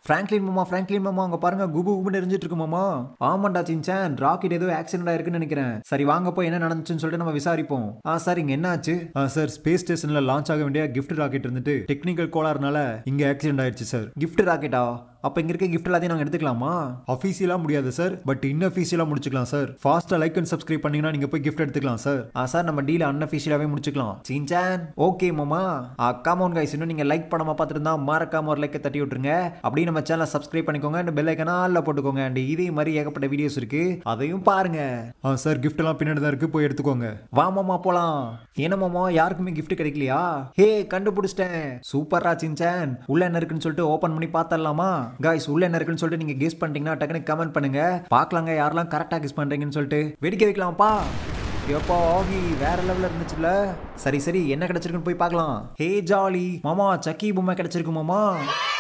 Franklin மாமா Franklin மாமா அங்க பாருங்க குபு குபுன்னு எரிஞ்சிட்டு இருக்கு மாமா ஆமாண்டா சின்சான் ராக்கெட் ஏதோ ஆக்சிடென்ட் ஆயிருக்குன்னு நினைக்கிறேன் சரி வாங்க போய் என்ன நடந்துச்சுன்னு சொல்லிட்டு நம்ம விசாரிப்போம் ஆ சார் இங்க என்ன ஆச்சு சார் ஸ்பேஸ் ஸ்டேஷன்ல லான்ச் ஆக வேண்டிய கிஃப்ட் ராக்கெட் இருந்துட்டு டெக்னிக்கல் கோளாறுனால இங்க ஆக்சிடென்ட் ஆயிடுச்சு சார் கிஃப்ட் ராக்கெட்டா அப்ப இங்க இருக்க கிஃப்ட் எல்லாத்தையும் நாங்க எடுத்துக்கலாமா அஃபீஷியலா முடியாது சார் பட் இன்அஃபீஷியலா முடிச்சுக்கலாம் சார் ஃபாஸ்டா லைக் அண்ட் சப்ஸ்கிரைப் பண்ணீங்கன்னா நீங்க போய் கிஃப்ட் எடுத்துக்கலாம் சார் ஆ சார் நம்ம டீல அன்அஃபீஷியலாவே முடிச்சுக்கலாம் சின்சான் ஓகே மாமா அக்காமோன் கைஸ் இன்னும் நீங்க லைக் பண்ணாம பார்த்துட்டு இருந்தா மறக்காம ஒரு லைக்கை தட்டி விட்டுருங்க அப்படியே நம்ம சேனலை சப்ஸ்கிரைப் பண்ணிக்கோங்க அண்ட் பெல் ஐக்கனா ஆல்ல போட்டுக்கோங்க அண்ட் இதே மாதிரி ஏகப்பட்ட வீடியோஸ் இருக்கு அதையும் பாருங்க ஆ சார் கிஃப்ட் எல்லாம் பின்னாடி தான் இருக்கு போய் எடுத்துக்கோங்க வா மாமா போலாம் என்ன மாமா யாருக்குமே கிஃப்ட் கிடைக்கலையா ஹே கண்டுபிடிச்சிட்டேன் சூப்பரா சின்சான் உள்ள என்ன இருக்குன்னு சொல்லிட்டு ஓபன் பண்ணி பார்த்தரலாமா காய்ஸ் உள்ள என்ன இருக்குன்னு சொல்லிட்டு நீங்க கெஸ் பண்ணிட்டீங்கன்னா டக்குனு கமெண்ட் பண்ணுங்க பார்க்கலாங்க யாரெல்லாம் கரெக்டா கெஸ் பண்றீங்கன்னு சொல்லிட்டு வெடிக்க வைக்கலாம்ப்பா எப்போ ஆகி வேற லெவல்ல இருந்துச்சுல சரி சரி என்ன கிடைச்சிருக்குன்னு போய் பார்க்கலாம் ஹே ஜாலி மாமா சக்கி பொம்மை கிடைச்சிருக்கு மாமா